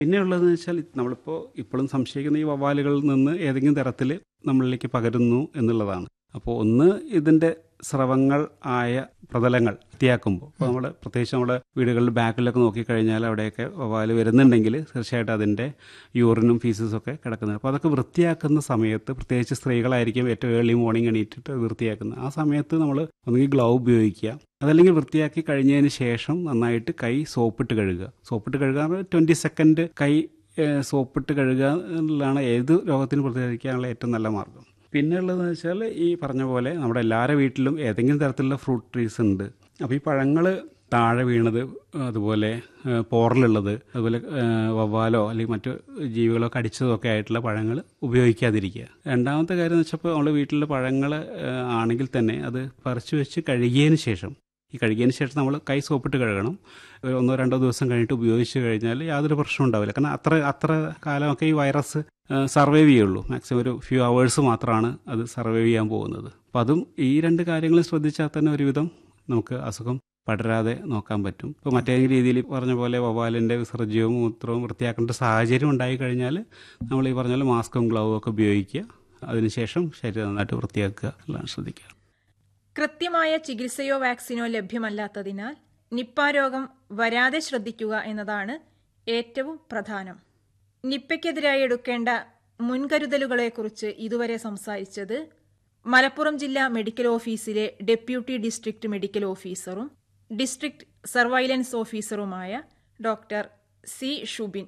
പിന്നെ ഉള്ളതെന്ന് വെച്ചാൽ നമ്മളിപ്പോൾ ഇപ്പോഴും സംശയിക്കുന്ന ഈ വവ്വാലുകളിൽ നിന്ന് ഏതെങ്കിലും തരത്തിൽ നമ്മളിലേക്ക് പകരുന്നു എന്നുള്ളതാണ് അപ്പോൾ ഒന്ന് ഇതിൻ്റെ സ്രവങ്ങൾ ആയ പ്രതലങ്ങൾ വൃത്തിയാക്കുമ്പോൾ ഇപ്പോൾ നമ്മൾ പ്രത്യേകിച്ച് നമ്മുടെ വീടുകളിൽ ബാക്കിലൊക്കെ നോക്കിക്കഴിഞ്ഞാൽ അവിടെയൊക്കെ വവ്വാല് വരുന്നുണ്ടെങ്കിൽ തീർച്ചയായിട്ടും അതിൻ്റെ യൂറിനും ഫീസസും ഒക്കെ കിടക്കുന്നത് അപ്പോൾ അതൊക്കെ വൃത്തിയാക്കുന്ന സമയത്ത് പ്രത്യേകിച്ച് സ്ത്രീകളായിരിക്കും ഏറ്റവും ഏർലി മോർണിംഗ് എണീറ്റിട്ട് വൃത്തിയാക്കുന്നത് ആ സമയത്ത് നമ്മൾ ഒന്നുകിൽ ഗ്ലൗ ഉപയോഗിക്കുക അതല്ലെങ്കിൽ വൃത്തിയാക്കി കഴിഞ്ഞതിന് ശേഷം നന്നായിട്ട് കൈ സോപ്പിട്ട് കഴുകുക സോപ്പിട്ട് കഴുകാൻ ട്വൻറ്റി സെക്കൻഡ് കൈ ഏഹ്, സോപ്പിട്ട് കഴുകുക എന്നുള്ളതാണ് ഏത് രോഗത്തിന് പ്രതിരോധിക്കാനുള്ള ഏറ്റവും നല്ല മാർഗം പിന്നെ ഉള്ളതെന്ന് വെച്ചാൽ ഈ പറഞ്ഞ പോലെ നമ്മുടെ എല്ലാവരുടെ വീട്ടിലും ഏതെങ്കിലും തരത്തിലുള്ള ഫ്രൂട്ട് ട്രീസ് ഉണ്ട് അപ്പോൾ ഈ പഴങ്ങൾ താഴെ വീണത് അതുപോലെ ഏഹ്, പോറലുള്ളത് അതുപോലെ ഏഹ്, വവ്വാലോ അല്ലെങ്കിൽ മറ്റു ജീവികളോ കടിച്ചതൊക്കെ ആയിട്ടുള്ള പഴങ്ങൾ ഉപയോഗിക്കാതിരിക്കുക രണ്ടാമത്തെ കാര്യം എന്ന് വെച്ചപ്പോൾ നമ്മുടെ വീട്ടിലെ പഴങ്ങൾ ഏഹ്, ആണെങ്കിൽ തന്നെ അത് പറിച്ചു വെച്ച് കഴുകിയതിന് ശേഷം ഈ കഴുകിയതിന് ശേഷം നമ്മൾ കൈ സോപ്പിട്ട് കഴുകണം ഒരു ഒന്നോ രണ്ടോ ദിവസം കഴിഞ്ഞിട്ട് ഉപയോഗിച്ച് കഴിഞ്ഞാൽ യാതൊരു പ്രശ്നവും ഉണ്ടാവില്ല കാരണം അത്ര അത്ര കാലമൊക്കെ ഈ വൈറസ് സർവൈവ് ചെയ്യുള്ളൂ മാക്സിമം ഒരു ഫ്യൂ അവേഴ്സ് മാത്രമാണ് അത് സർവൈവ് ചെയ്യാൻ പോകുന്നത് അപ്പം അതും ഈ രണ്ട് കാര്യങ്ങൾ ശ്രദ്ധിച്ചാൽ തന്നെ ഒരുവിധം നമുക്ക് അസുഖം പടരാതെ നോക്കാൻ പറ്റും ഇപ്പോൾ മറ്റേതെങ്കിലും രീതിയിൽ പറഞ്ഞ പോലെ വവ്വാലിൻ്റെ വിസർജ്യവും മൂത്രവും വൃത്തിയാക്കേണ്ട സാഹചര്യം ഉണ്ടായി കഴിഞ്ഞാൽ നമ്മൾ ഈ പറഞ്ഞ പോലെ മാസ്കും ഗ്ലൗവും ഒക്കെ ഉപയോഗിക്കുക അതിനുശേഷം ശരീരം നന്നായിട്ട് വൃത്തിയാക്കുക എല്ലാം ശ്രദ്ധിക്കുക കൃത്യമായ ചികിത്സയോ വാക്സിനോ ലഭ്യമല്ലാത്തതിനാൽ നിപ്പ രോഗം വരാതെ ശ്രദ്ധിക്കുക എന്നതാണ് ഏറ്റവും പ്രധാനം നിപ്പയ്ക്കെതിരായി എടുക്കേണ്ട മുൻകരുതലുകളെക്കുറിച്ച് ഇതുവരെ സംസാരിച്ചത് മലപ്പുറം ജില്ലാ മെഡിക്കൽ ഓഫീസിലെ ഡെപ്യൂട്ടി ഡിസ്ട്രിക്ട് മെഡിക്കൽ ഓഫീസറും ഡിസ്ട്രിക്ട് സർവൈലൻസ് ഓഫീസറുമായ ഡോക്ടർ സി ഷുബിൻ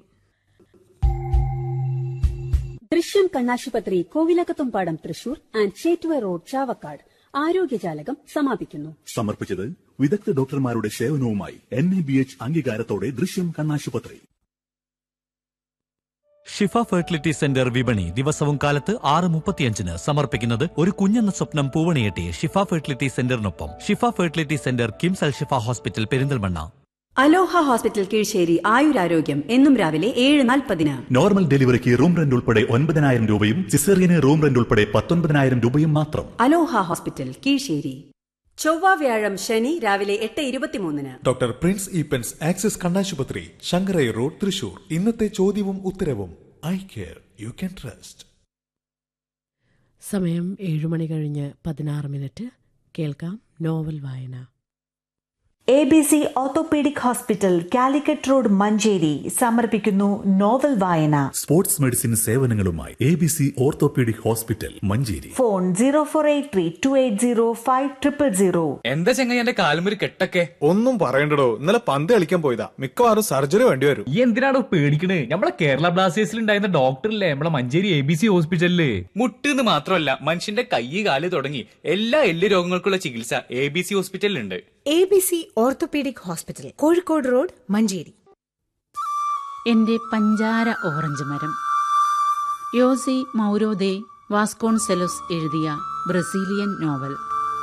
ദൃശ്യം കണ്ണാശുപത്രി കോവിലകത്തുംപാടം തൃശൂർ ആൻഡ് ചേറ്റുവ റോഡ് ചാവക്കാട് ആരോഗ്യജാലകം സമാപിക്കുന്നു സമർപ്പിച്ചത് വിദഗ്ധ ഡോക്ടർമാരുടെ സേവനവുമായി എൻ എ ബി എച്ച് അംഗീകാരത്തോടെ ദൃശ്യം കണ്ണാശുപത്രി ഷിഫ ഫെർട്ടിലിറ്റി സെന്റർ വിപണി ദിവസവും കാലത്ത് ആറ് മുപ്പത്തിയഞ്ചിന് സമർപ്പിക്കുന്നത് ഒരു കുഞ്ഞെന്ന സ്വപ്നം പൂവണിയെട്ടി ഷിഫ ഫെർട്ടിലിറ്റി സെന്ററിനൊപ്പം Shifa fertility centre KIMS Al Shifa hospital Perinthalmanna Aloha hospital Keezhissery ആയുരാരോഗ്യം എന്നും രാവിലെ ഏഴ് നാൽപ്പതിന് നോർമൽ ഡെലിവറിക്ക് റൂം റെന്റ് ഉൾപ്പെടെ ഒൻപതിനായിരം രൂപയും സിസേറിയന് റൂം റെന്റ് ഉൾപ്പെടെ പത്തൊൻപതിനായിരം രൂപയും മാത്രം അലോഹ ഹോസ്പിറ്റൽ കീഴ്ശ്ശേരി ചൊവ്വ വ്യാഴം ശനി രാവിലെ എട്ട് ഇരുപത്തിമൂന്നിന് ഡോക്ടർ പ്രിൻസ് ഈപ്പൻസ് ആക്സിസ് കണ്ണാശുപത്രി ശങ്കരൈ റോഡ് തൃശൂർ ഇന്നത്തെ ചോദ്യവും ഉത്തരവും I care you can trust സമയം ഏഴുമണി കഴിഞ്ഞ് പതിനാറ് മിനിറ്റ് കേൾക്കാം നോവൽ വായന A B C orthopaedic hospital Calicut road Manjeri സമർപ്പിക്കുന്നു നോവൽ വായന സ്പോർട്സ് മെഡിസിൻ സേവനങ്ങളുമായി A B C orthopaedic hospital Manjeri phone zero four eight three two eight zero five triple zero എന്താ ചെങ്ങായി എന്റെ കാലുമൊരു കെട്ടൊക്കെ ഒന്നും പറയണ്ടടോ ഇന്നലെ പന്ത് കളിക്കാൻ പോയതാ മിക്കവാറും സർജറി വേണ്ടി വരും ഈ എന്തിനാണോ പേടിക്കണേ നമ്മളെ കേരള ബ്ലാസ്റ്റേഴ്സിൽ ഉണ്ടായിരുന്ന ഡോക്ടറില്ലേ നമ്മളെ മഞ്ചേരി എ ബി സി ഹോസ്പിറ്റലില് മുട്ടെന്ന് മാത്രമല്ല മനുഷ്യന്റെ കൈ കാല് തുടങ്ങി എല്ലാ എല്ല് രോഗങ്ങൾക്കുള്ള ചികിത്സ എ ബി സി ഹോസ്പിറ്റലിലുണ്ട് A B C orthopaedic hospital Kozhikode road Manjeri എന്റെ പഞ്ചാര ഓറഞ്ച് മരം യോസി മൗരോദെ വാസ്കോൺസെലോസ് എഴുതിയ ബ്രസീലിയൻ നോവൽ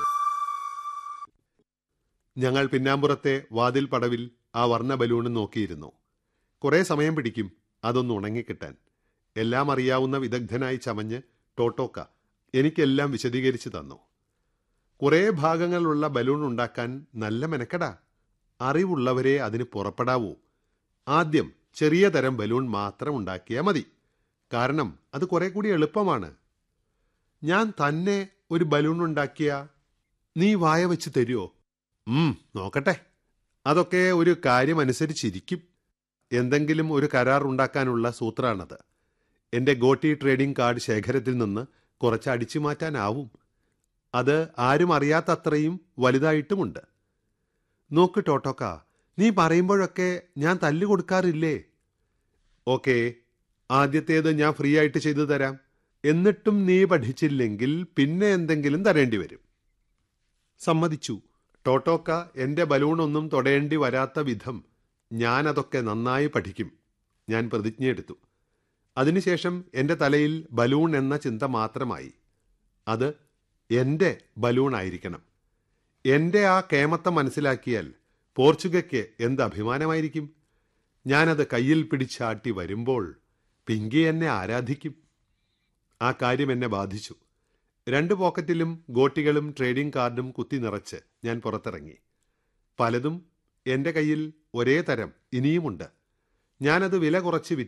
ഞങ്ങൾ പിന്നാമ്പുറത്തെ വാതിൽ പടവിൽ ആ വർണ്ണ ബലൂണും നോക്കിയിരുന്നു കുറേ സമയം പിടിക്കും അതൊന്ന് ഉണങ്ങിക്കിട്ടാൻ എല്ലാം അറിയാവുന്ന വിദഗ്ധനായി ചമഞ്ഞ് ടോട്ടോക്ക എനിക്കെല്ലാം വിശദീകരിച്ചു തന്നു കുറേ ഭാഗങ്ങളുള്ള ബലൂൺ ഉണ്ടാക്കാൻ നല്ല മെനക്കെടാ അറിവുള്ളവരെ അതിന് പുറപ്പെടാവൂ ആദ്യം ചെറിയ തരം ബലൂൺ മാത്രം ഉണ്ടാക്കിയാൽ മതി കാരണം അത് കുറെ കൂടി എളുപ്പമാണ് ഞാൻ തന്നെ ഒരു ബലൂൺ ഉണ്ടാക്കിയ നീ വായ വെച്ച് തരുമോ ഉം നോക്കട്ടെ അതൊക്കെ ഒരു കാര്യമനുസരിച്ചിരിക്കും എന്തെങ്കിലും ഒരു കരാർ ഉണ്ടാക്കാനുള്ള സൂത്രാണത് എൻ്റെ ഗോട്ടി ട്രേഡിംഗ് കാർഡ് ശേഖരത്തിൽ നിന്ന് കുറച്ച് അടിച്ചു മാറ്റാനാവും അത് ആരും അറിയാത്തത്രയും വലുതായിട്ടുമുണ്ട് നോക്ക് ടോട്ടോക്ക നീ പറയുമ്പോഴൊക്കെ ഞാൻ തല്ലു കൊടുക്കാറില്ലേ ഓക്കെ ആദ്യത്തേത് ഞാൻ ഫ്രീ ആയിട്ട് ചെയ്തു തരാം എന്നിട്ടും നീ പഠിച്ചില്ലെങ്കിൽ പിന്നെ എന്തെങ്കിലും തരേണ്ടി വരും സമ്മതിച്ചു ടോട്ടോക്ക എൻ്റെ ബലൂണൊന്നും തൊടേണ്ടി വരാത്ത വിധം ഞാനതൊക്കെ നന്നായി പഠിക്കും ഞാൻ പ്രതിജ്ഞയെടുത്തു അതിനുശേഷം എൻ്റെ തലയിൽ ബലൂൺ എന്ന ചിന്ത മാത്രമായി അത് എൻ്റെ ബലൂൺ ആയിരിക്കണം എൻ്റെ ആ കേമത്തം മനസ്സിലാക്കിയാൽ പോർച്ചുഗയ്ക്ക് എന്ത് അഭിമാനമായിരിക്കും ഞാനത് കയ്യിൽ പിടിച്ചാട്ടി വരുമ്പോൾ പിങ്കി എന്നെ ആരാധിക്കും ആ കാര്യം എന്നെ ബാധിച്ചു രണ്ട് പോക്കറ്റിലും ഗോട്ടികളും ട്രേഡിംഗ് കാർഡും കുത്തി നിറച്ച് ഞാൻ പുറത്തിറങ്ങി പലതും എൻ്റെ കയ്യിൽ ഒരേ തരം ഇനിയുമുണ്ട് ഞാനത് വില കുറച്ച്